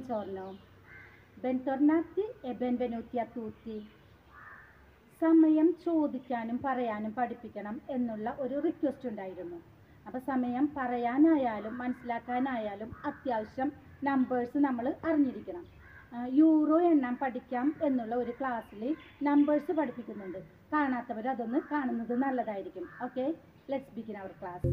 Buongiorno, bentornati e benvenuti a tutti. സമയം ചോദിക്കാനും പറയാനും പഠിപ്പിക്കണം എന്നുള്ള ഒരു റിക്വസ്റ്റ് ഉണ്ടായിരുന്നു അപ്പോൾ സമയം പറയാനായാലും മനസ്സിലാക്കാനായാലും അത്യാവശ്യം നമ്പേഴ്സ് നമ്മൾ അറിഞ്ഞിരിക്കണം ആ, യൂറോ എണ്ണം പഠിക്കാം എന്നുള്ള ഒരു ക്ലാസ്സിൽ നമ്പേഴ്സ് പഠിപ്പിക്കുന്നുണ്ട് കാണാത്തവർ അതൊന്ന് കാണുന്നത് നല്ലതായിരിക്കും okay let's begin our class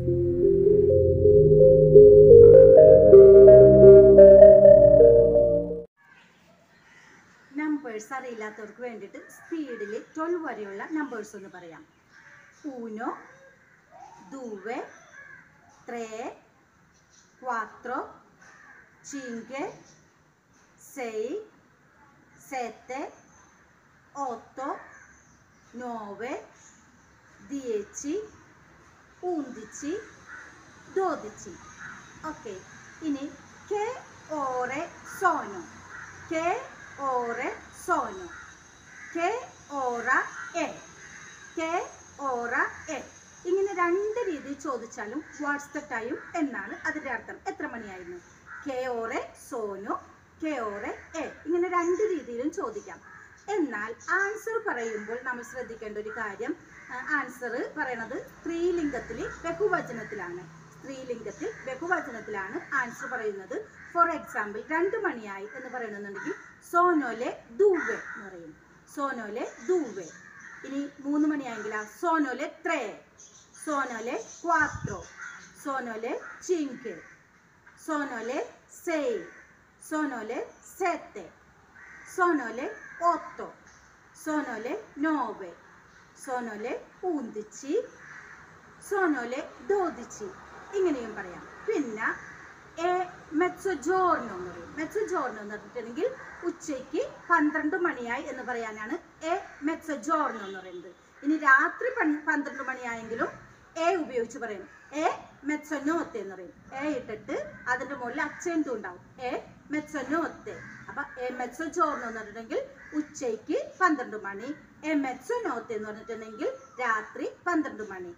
numbers അറിയില്ലാത്തവർക്ക് വേണ്ടിയിട്ട് സ്പീഡിൽ ട്വൽവ് വരെയുള്ള നമ്പേഴ്സ് ഒന്ന് പറയാം uno, due, tre, quattro, cinque, sei, sette, otto, nove, dieci, undici, dodici. Ok, ഇനി che ore sono? Che ore sono? Che ora è? Che ora è? ഇങ്ങനെ രണ്ട് രീതിയിൽ ചോദിച്ചാലും വാട്സ് ദ ടൈം എന്നാണ് അതിന്റെ അർത്ഥം എത്ര മണിയായിരുന്നു കെ ഓറെ സോനു കെ ഓറെ എ ഇങ്ങനെ രണ്ട് രീതിയിലും ചോദിക്കാം എന്നാൽ ആൻസർ പറയുമ്പോൾ നമ്മൾ ശ്രദ്ധിക്കേണ്ട ഒരു കാര്യം ആൻസർ പറയണത് സ്ത്രീലിംഗത്തിൽ ബഹുവചനത്തിലാണ് സ്ത്രീലിംഗത്തിൽ ബഹുവചനത്തിലാണ് ആൻസർ പറയുന്നത് ഫോർ എക്സാമ്പിൾ രണ്ട് മണിയായി എന്ന് പറയണമെന്നുണ്ടെങ്കിൽ സോനോലെ ദൂവെ എന്ന് പറയും സോനോലെ ദൂവെ ഇനി മൂന്ന് മണിയായെങ്കിലാ സോനോലെ ത്രേ സോനോലെ ക്വാത്രോ സോനോലെ ചിങ്ക് സോനോലെ സെയ് സോനോലെ സെത്തെ സോനോലെ otto സോനോലെ നോവെ സോനോലെ ഊന്തിച്ചി സോനോലെ ദോദിച്ചി ഇങ്ങനെയും പറയാം പിന്നെ എ മെച്ചജോർണോ എന്ന് പറയും മെച്ചജോർണോ എന്ന് പറഞ്ഞിട്ടുണ്ടെങ്കിൽ ഉച്ചയ്ക്ക് പന്ത്രണ്ട് മണിയായി എന്ന് പറയാനാണ് എ മെച്ചജോർണോ എന്ന് പറയുന്നത് ഇനി രാത്രി പൻ- പന്ത്രണ്ട് മണിയായെങ്കിലും എ ഉപയോഗിച്ച് പറയും എ മെച്ചനോത്തെ എന്ന് പറയും എ ഇട്ടിട്ട് അതിന്റെ മുകളിൽ അച്ചെന്തും ഉണ്ടാവും എ മെച്ചനോത്തെ അപ്പൊ എ മെച്ചജോർണോ എന്ന് പറഞ്ഞിട്ടുണ്ടെങ്കിൽ ഉച്ചയ്ക്ക് പന്ത്രണ്ട് മണി എ മെച്ചനോത്തെ എന്ന് പറഞ്ഞിട്ടുണ്ടെങ്കിൽ രാത്രി പന്ത്രണ്ട് മണി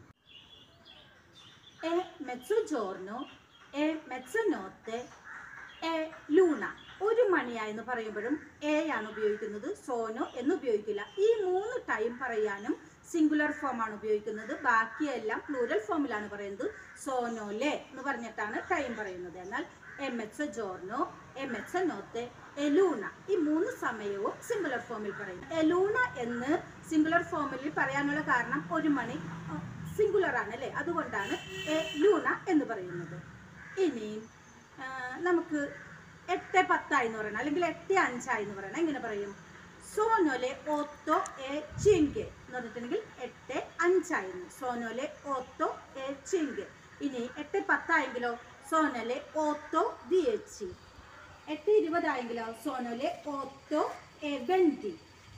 e mezzogiorno e mezzanotte e luna ഒരു മണിയായി എന്ന് പറയുമ്പോഴും എ ആണ് ഉപയോഗിക്കുന്നത് സോനോ എന്ന് ഉപയോഗിക്കില്ല ഈ മൂന്ന് ടൈം പറയാനും സിംഗുലർ ഫോം ആണ് ഉപയോഗിക്കുന്നത് ബാക്കിയെല്ലാം പ്ലൂരൽ ഫോമിലാണ് പറയുന്നത് സോനോലെ എന്ന് പറഞ്ഞിട്ടാണ് ടൈം പറയുന്നത് എന്നാൽ എം എച്ച് ജോർണോ എം എച്ച് നോത്തെ എലൂണ ഈ മൂന്ന് സമയവും സിംഗുലർ ഫോമിൽ പറയും എലൂണ എന്ന് സിംഗുലർ ഫോമിൽ പറയാനുള്ള കാരണം ഒരു മണി സിംഗുലർ ആണ് അല്ലേ അതുകൊണ്ടാണ് എ ലൂണ എന്ന് പറയുന്നത് ഇനി ആ, നമുക്ക് എട്ട് പത്തായി എന്ന് പറയണം അല്ലെങ്കിൽ എട്ട് അഞ്ചായി എന്ന് പറയണം എങ്ങനെ പറയും സോനോലെ ഓത്തോ എ ചിങ്ക് എന്ന് പറഞ്ഞിട്ടുണ്ടെങ്കിൽ എട്ട് അഞ്ചായിരുന്നു സോനോലെ ഓത്തോ എ ചിങ്ക് ഇനി എട്ട് പത്തായെങ്കിലോ സോനോലെ ഓത്തോ ദിയച്ചി എട്ട് ഇരുപതായെങ്കിലോ സോനോലെ ഓത്തോ എ വെന്തി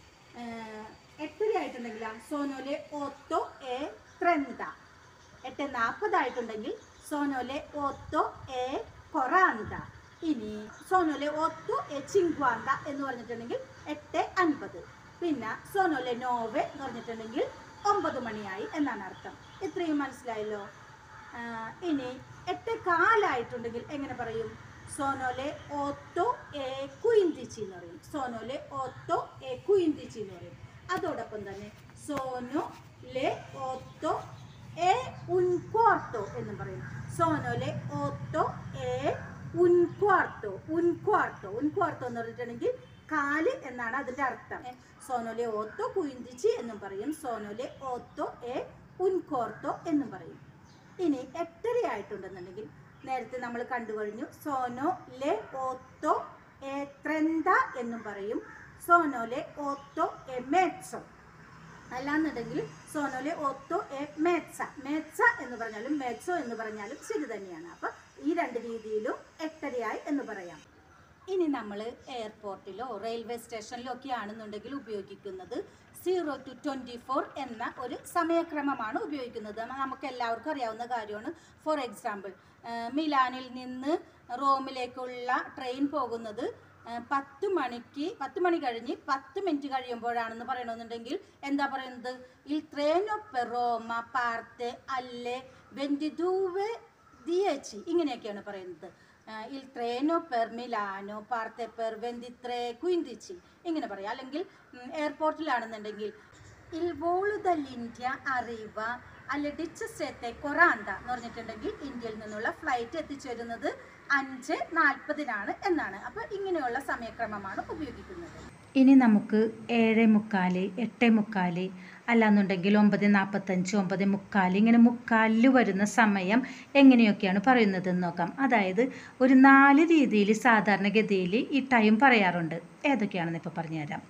എട്ടര ആയിട്ടുണ്ടെങ്കിലോ സോനോലെ ഓത്തോ എ ത്രന്ത എട്ട് നാൽപ്പതായിട്ടുണ്ടെങ്കിൽ സോനോലെ ഓത്തോ എ കൊറാന്ത ഇനി സോനോലെ ഓത്തോ എ ചിങ്ക്വാന്ത എന്ന് പറഞ്ഞിട്ടുണ്ടെങ്കിൽ എട്ട് അൻപത് പിന്നെ സോനോലെ നോവെ എന്ന് പറഞ്ഞിട്ടുണ്ടെങ്കിൽ ഒമ്പത് മണിയായി എന്നാണ് അർത്ഥം ഇത്രയും മനസ്സിലായല്ലോ ആ, ഇനി എട്ട് കാലായിട്ടുണ്ടെങ്കിൽ എങ്ങനെ പറയും സോനോലെ ഓത്തോ എ കുയിന്തിച്ചി എന്ന് പറയും സോനോലെ ഓത്തോ എ കുയിന്തിച്ചി എന്ന് പറയും അതോടൊപ്പം തന്നെ സോനോ ലെ ഓത്തോ എ un quarto എന്നും പറയും സോനോലെ ഓത്തോ എ un quarto un quarto un quarto എന്ന് പറഞ്ഞിട്ടുണ്ടെങ്കിൽ കാല് എന്നാണ് അതിന്റെ അർത്ഥം ഏ, സോനോലെ ഓത്തോ കുയിന്തിച്ചി എന്നും പറയും സോനോലെ ഓത്തോ എ un quarto എന്നും പറയും ഇനി എട്ടര ആയിട്ടുണ്ടെന്നുണ്ടെങ്കിൽ നേരത്തെ നമ്മൾ കണ്ടു കഴിഞ്ഞു സോനോ ലെ ഓത്തോ എ ത്രന്ത എന്നും പറയും സോനോലെ ഓത്തോ എ മെച്ചോ അല്ലാന്നുണ്ടെങ്കിൽ സോനോലെ ഓത്തോ എ മേച്ച മേച്ച എന്ന് പറഞ്ഞാലും മേച്ചോ എന്ന് പറഞ്ഞാലും ശരി തന്നെയാണ് അപ്പൊ ഈ രണ്ട് രീതിയിലും എട്ടരയായി എന്ന് പറയാം ഇനി നമ്മൾ എയർപോർട്ടിലോ റെയിൽവേ സ്റ്റേഷനിലോ ഒക്കെ ആണെന്നുണ്ടെങ്കിൽ ഉപയോഗിക്കുന്നത് സീറോ ടു ട്വൻറ്റി ഫോർ എന്ന ഒരു സമയക്രമമാണ് ഉപയോഗിക്കുന്നത് നമ്മ- നമുക്ക് എല്ലാവർക്കും അറിയാവുന്ന കാര്യമാണ് ഫോർ എക്സാമ്പിൾ മിലാനിൽ നിന്ന് റോമിലേക്കുള്ള ട്രെയിൻ പോകുന്നത് ആ, പത്ത് മണിക്ക് പത്ത് മണി കഴിഞ്ഞ് പത്ത് മിനിറ്റ് കഴിയുമ്പോഴാണെന്ന് പറയണമെന്നുണ്ടെങ്കിൽ എന്താ പറയുന്നത് il treno per Roma parte alle 22 dieci ഇങ്ങനെയൊക്കെയാണ് പറയുന്നത് ഇൽ ട്രെയിനോ പെർ മിലാനോ പാർത്തെ പെർ വെന്തിത്രേ കുയിന്തിച്ചി ഇങ്ങനെ പറയാം അല്ലെങ്കിൽ ഉം, എയർപോർട്ടിലാണെന്നുണ്ടെങ്കിൽ ഇൽ വോളു ദല്ലിന്ത്യ അറിവ അല്ലെ ഡിച്ച് സ്റ്റേത്തെ കൊറാന്ത എന്ന് പറഞ്ഞിട്ടുണ്ടെങ്കിൽ ഇന്ത്യയിൽ നിന്നുള്ള ഫ്ലൈറ്റ് എത്തിച്ചേരുന്നത് അഞ്ച് നാൽപ്പതിനാണ് എന്നാണ് അപ്പോൾ ഇങ്ങനെയുള്ള സമയക്രമമാണ് ഉപയോഗിക്കുന്നത് ഇനി നമുക്ക് ഏഴ് മുക്കാൽ എട്ട് മുക്കാൽ അല്ലാന്നുണ്ടെങ്കിൽ ഒമ്പത് നാൽപ്പത്തഞ്ച് ഒമ്പത് മുക്കാൽ ഇങ്ങനെ മുക്കാലിൽ വരുന്ന സമയം എങ്ങനെയൊക്കെയാണ് പറയുന്നതെന്ന് നോക്കാം അതായത് ഒരു നാല് രീതിയിൽ സാധാരണഗതിയിൽ ഈ ടൈം പറയാറുണ്ട് ഏതൊക്കെയാണെന്ന് ഇപ്പോൾ പറഞ്ഞുതരാം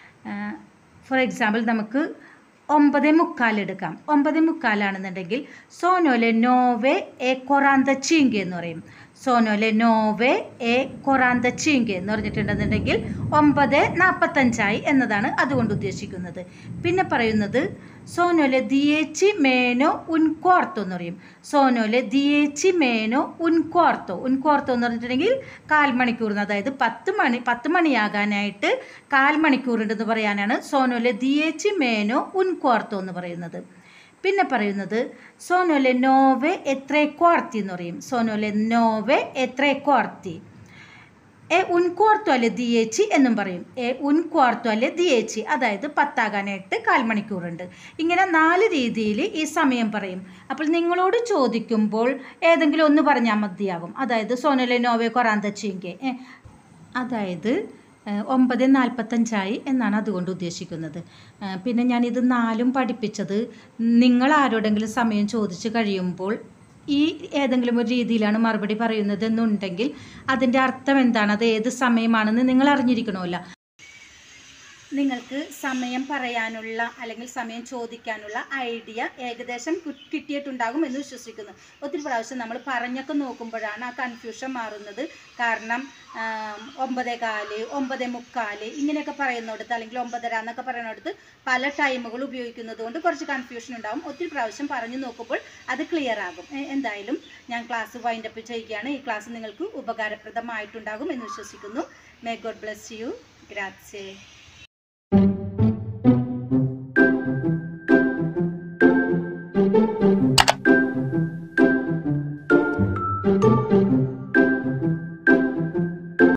ഫോർ എക്സാമ്പിൾ നമുക്ക് ഒമ്പത് മുക്കാലെടുക്കാം ഒമ്പത് മുക്കാലാണെന്നുണ്ടെങ്കിൽ സോനോലെ നോവെ എ കൊറാന്ത ചീങ്കെ എന്ന് പറയും സോനോലെ നോവെ എ കൊറാന്ത ചീങ്കെ എന്ന് പറഞ്ഞിട്ടുണ്ടെന്നുണ്ടെങ്കിൽ ഒമ്പത് നാൽപ്പത്തഞ്ചായി എന്നതാണ് അതുകൊണ്ട് ഉദ്ദേശിക്കുന്നത് പിന്നെ പറയുന്നത് സോനോലെ ദിയേച്ചി മേനോ ഉൻകോർത്തോ എന്ന് പറയും സോനോലെ ദിയേച്ചി മേനോ ഉൻകോർത്തോ ഉൻകോർത്തോ എന്ന് പറഞ്ഞിട്ടുണ്ടെങ്കിൽ കാൽ മണിക്കൂറിന് അതായത് പത്ത് മണി പത്ത് മണിയാകാനായിട്ട് കാൽ മണിക്കൂറുണ്ടെന്ന് പറയാനാണ് സോനോലെ ദിയേച്ചി മേനോ ഉൻകോർത്തോ എന്ന് പറയുന്നത് പിന്നെ പറയുന്നത് സോനോലെ നോവെ എത്രേ കോർത്തി എന്ന് പറയും സോനോലെ നോവെ എത്രേ കോർത്തി എ ഉൻ ക്വാർട്ടോ അല്ലെ ദിയേച്ചി എന്നും പറയും എ ഉൻ ക്വാർട്ടോ അല്ലെ ദിയേച്ചി അതായത് പത്താകാനായിട്ട് കാൽ മണിക്കൂറുണ്ട് ഇങ്ങനെ നാല് രീതിയിൽ ഈ സമയം പറയും അപ്പോൾ നിങ്ങളോട് ചോദിക്കുമ്പോൾ ഏതെങ്കിലും ഒന്ന് പറഞ്ഞാൽ മതിയാകും അതായത് സോനലെ നോവെ കൊറാന്തച്ചിങ്കെ അതായത് ഏഹ്, ഒമ്പത് നാൽപ്പത്തഞ്ചായി എന്നാണ് അതുകൊണ്ട് ഉദ്ദേശിക്കുന്നത് ഏഹ്, പിന്നെ ഞാനിത് നാലും പഠിപ്പിച്ചത് നിങ്ങൾ ആരോടെങ്കിലും സമയം ചോദിച്ചു കഴിയുമ്പോൾ ഈ ഏതെങ്കിലും ഒരു രീതിയിലാണ് മറുപടി പറയുന്നത് എന്നുണ്ടെങ്കിൽ അതിൻ്റെ അർത്ഥം എന്താണ് അത് ഏത് സമയമാണെന്ന് നിങ്ങൾ അറിഞ്ഞിരിക്കണമല്ലോ നിങ്ങൾക്ക് സമയം പറയാനുള്ള അല്ലെങ്കിൽ സമയം ചോദിക്കാനുള്ള ഐഡിയ ഏകദേശം കി- കിട്ടിയിട്ടുണ്ടാകും എന്ന് വിശ്വസിക്കുന്നു ഒത്തിരി പ്രാവശ്യം നമ്മൾ പറഞ്ഞൊക്കെ നോക്കുമ്പോഴാണ് ആ കൺഫ്യൂഷൻ മാറുന്നത് കാരണം ആം, ഒമ്പതേ കാല് ഒമ്പതേ മുക്കാല് ഇങ്ങനെയൊക്കെ പറയുന്നിടത്ത് അല്ലെങ്കിൽ ഒമ്പതര എന്നൊക്കെ പറയുന്നിടത്ത് പല ടൈമുകൾ ഉപയോഗിക്കുന്നത് കൊണ്ട് കുറച്ച് കൺഫ്യൂഷൻ ഉണ്ടാകും ഒത്തിരി പ്രാവശ്യം പറഞ്ഞു നോക്കുമ്പോൾ അത് ക്ലിയർ ആകും എ- എന്തായാലും ഞാൻ ക്ലാസ് വൈൻഡപ്പ് ചെയ്യുകയാണ് ഈ ക്ലാസ് നിങ്ങൾക്ക് ഉപകാരപ്രദമായിട്ടുണ്ടാകും എന്ന് വിശ്വസിക്കുന്നു മേ ഗോഡ് ബ്ലെസ് യു ഗ്രാറ്റ്സേ